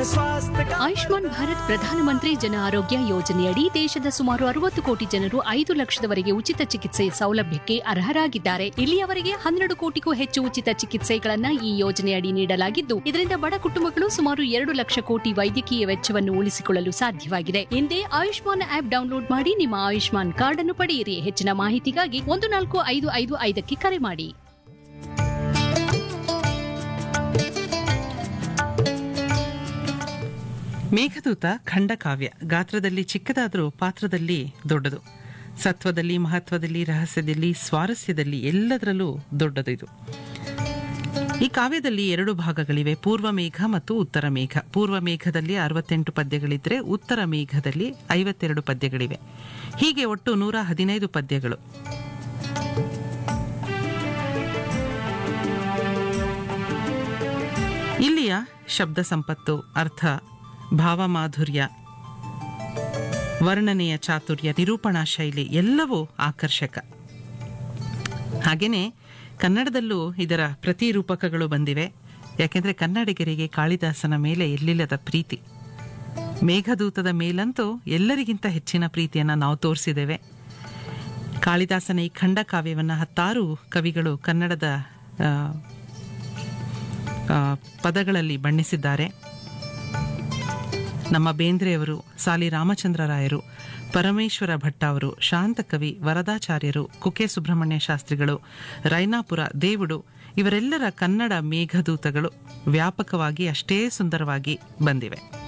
स्वास्थ्य का ಆಯುಷ್ಮಾನ್ ಭಾರತ್ ಪ್ರಧಾನಮಂತ್ರಿ ಜನ ಆರೋಗ್ಯ ಯೋಜನೆಯಡಿ ದೇಶದ ಸುಮಾರು ಅರವತ್ತು ಕೋಟಿ ಜನರು ಐದು ಲಕ್ಷದವರೆಗೆ ಉಚಿತ ಚಿಕಿತ್ಸೆ ಸೌಲಭ್ಯಕ್ಕೆ ಅರ್ಹರಾಗಿದ್ದಾರೆ ಇಲ್ಲಿಯವರೆಗೆ ಹನ್ನೆರಡು ಕೋಟಿಗೂ ಹೆಚ್ಚು ಉಚಿತ ಚಿಕಿತ್ಸೆಗಳನ್ನ ಈ ಯೋಜನೆಯಡಿ ನೀಡಲಾಗಿದ್ದು ಇದರಿಂದ ಬಡ ಕುಟುಂಬಗಳು ಸುಮಾರು ಎರಡು ಲಕ್ಷ ಕೋಟಿ ವೈದ್ಯಕೀಯ ವೆಚ್ಚವನ್ನು ಉಳಿಸಿಕೊಳ್ಳಲು ಸಾಧ್ಯವಾಗಿದೆ ಹಿಂದೆ ಆಯುಷ್ಮಾನ್ ಆಪ್ ಡೌನ್ಲೋಡ್ ಮಾಡಿ ನಿಮ್ಮ ಆಯುಷ್ಮಾನ್ ಕಾರ್ಡ್ ಅನ್ನು ಪಡೆಯಿರಿ ಹೆಚ್ಚಿನ ಮಾಹಿತಿಗಾಗಿ ಒಂದು ನಾಲ್ಕು ಐದು ಐದು ಐದಕ್ಕೆ ಕರೆ ಮಾಡಿ ಮೇಘದೂತ ಖಂಡಕಾವ್ಯ ಗಾತ್ರದಲ್ಲಿ ಚಿಕ್ಕದಾದರೂ ಪಾತ್ರದಲ್ಲಿ ದೊಡ್ಡದು ಸತ್ವದಲ್ಲಿ ಮಹತ್ವದಲ್ಲಿ ರಹಸ್ಯದಲ್ಲಿ ಸ್ವಾರಸ್ಯದಲ್ಲಿ ಎಲ್ಲದರಲ್ಲೂ ದೊಡ್ಡದು ಇದು ಈ ಕಾವ್ಯದಲ್ಲಿ ಎರಡು ಭಾಗಗಳಿವೆ ಪೂರ್ವ ಮೇಘ ಮತ್ತು ಉತ್ತರ ಮೇಘ ಪೂರ್ವ ಮೇಘದಲ್ಲಿ ಅರವತ್ತೆಂಟು ಪದ್ಯಗಳಿದ್ರೆ ಉತ್ತರ ಮೇಘದಲ್ಲಿ ಐವತ್ತೆರಡು ಪದ್ಯಗಳಿವೆ ಹೀಗೆ ಒಟ್ಟು ನೂರ ಹದಿನೈದು ಪದ್ಯಗಳು ಇಲ್ಲಿಯ ಶಬ್ದ ಸಂಪತ್ತು ಅರ್ಥ ಭಾವಮಾಧುರ್ಯ ವರ್ಣನೆಯ ಚಾತುರ್ಯ ನಿರೂಪಣಾ ಶೈಲಿ ಎಲ್ಲವೂ ಆಕರ್ಷಕ ಹಾಗೆಯೇ ಕನ್ನಡದಲ್ಲೂ ಇದರ ಪ್ರತಿರೂಪಕಗಳು ಬಂದಿವೆ ಯಾಕೆಂದರೆ ಕನ್ನಡಿಗರಿಗೆ ಕಾಳಿದಾಸನ ಮೇಲೆ ಎಲ್ಲಿಲ್ಲದ ಪ್ರೀತಿ ಮೇಘದೂತದ ಮೇಲಂತೂ ಎಲ್ಲರಿಗಿಂತ ಹೆಚ್ಚಿನ ಪ್ರೀತಿಯನ್ನು ನಾವು ತೋರಿಸಿದ್ದೇವೆ ಕಾಳಿದಾಸನ ಈ ಖಂಡ ಕಾವ್ಯವನ್ನು ಹತ್ತಾರು ಕವಿಗಳು ಕನ್ನಡದ ಆ, ಆ, ಪದಗಳಲ್ಲಿ ಬಣ್ಣಿಸಿದ್ದಾರೆ ನಮ್ಮ ಬೇಂದ್ರೆಯವರು ಸಾಲಿ ರಾಮಚಂದ್ರ ರಾಯರು ಪರಮೇಶ್ವರ ಭಟ್ಟ ಅವರು ಶಾಂತಕವಿ ವರದಾಚಾರ್ಯರು ಕುಕೆ ಸುಬ್ರಹ್ಮಣ್ಯ ಶಾಸ್ತ್ರಿಗಳು ರೈನಾಪುರ ದೇವುಡು ಇವರೆಲ್ಲರ ಕನ್ನಡ ಮೇಘದೂತಗಳು ವ್ಯಾಪಕವಾಗಿ ಅಷ್ಟೇ ಸುಂದರವಾಗಿ ಬಂದಿವೆ